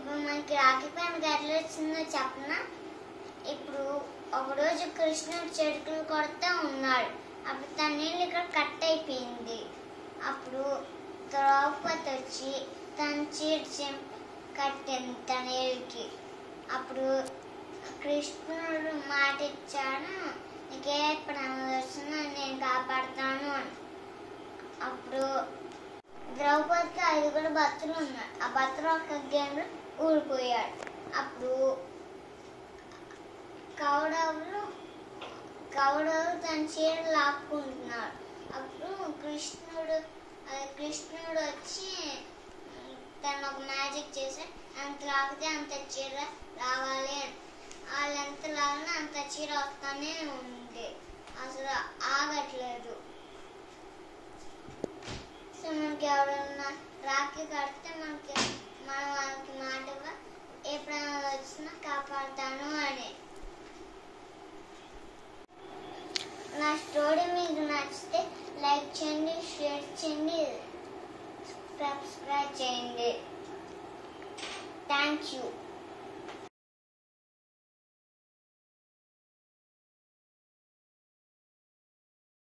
ఇప్పుడు మనకి రాఖీ పండుగ ఎట్లా వచ్చిందో చెప్పనా ఇప్పుడు ఒకరోజు కృష్ణుడు చెడుకులు కొడతా ఉన్నాడు అప్పుడు తన నీళ్ళు ఇక్కడ కట్ అయిపోయింది అప్పుడు ద్రౌపది వచ్చి తన చీర చింపి కట్టింది తన ఏళ్ళకి అప్పుడు కృష్ణుడు మాట ఇచ్చాడు నీకే ప్రమాదం వచ్చినా నేను కాపాడుతాను అని అప్పుడు ద్రౌపదికి ఐదుగురు భర్తలు ఉన్నారు ఆ భర్తలు ఒక గేమ్లో ఊడిపోయాడు అప్పుడు కౌడవులు కౌడవులు తన చీర లాక్కుంటున్నాడు అప్పుడు కృష్ణుడు అది కృష్ణుడు వచ్చి తను ఒక మ్యాజిక్ చేసి అంత లాగితే అంత చీర రావాలి అని వాళ్ళు ఎంత లాగినా అంత చీర వస్తానే ఉంది అసలు ఆగట్లేదు సో మనకి ఎవరన్నా రాఖీ కడితే మనకి మన వాళ్ళకి మాట ఇవ్వ, ఏ ప్రాణాలు వచ్చినా కాపాడుతాను అని నా స్టోరీ మీకు నచ్చితే లైక్ చేయండి షేర్ చేయండి సబ్స్క్రైబ్ చేయండి థ్యాంక్ యూ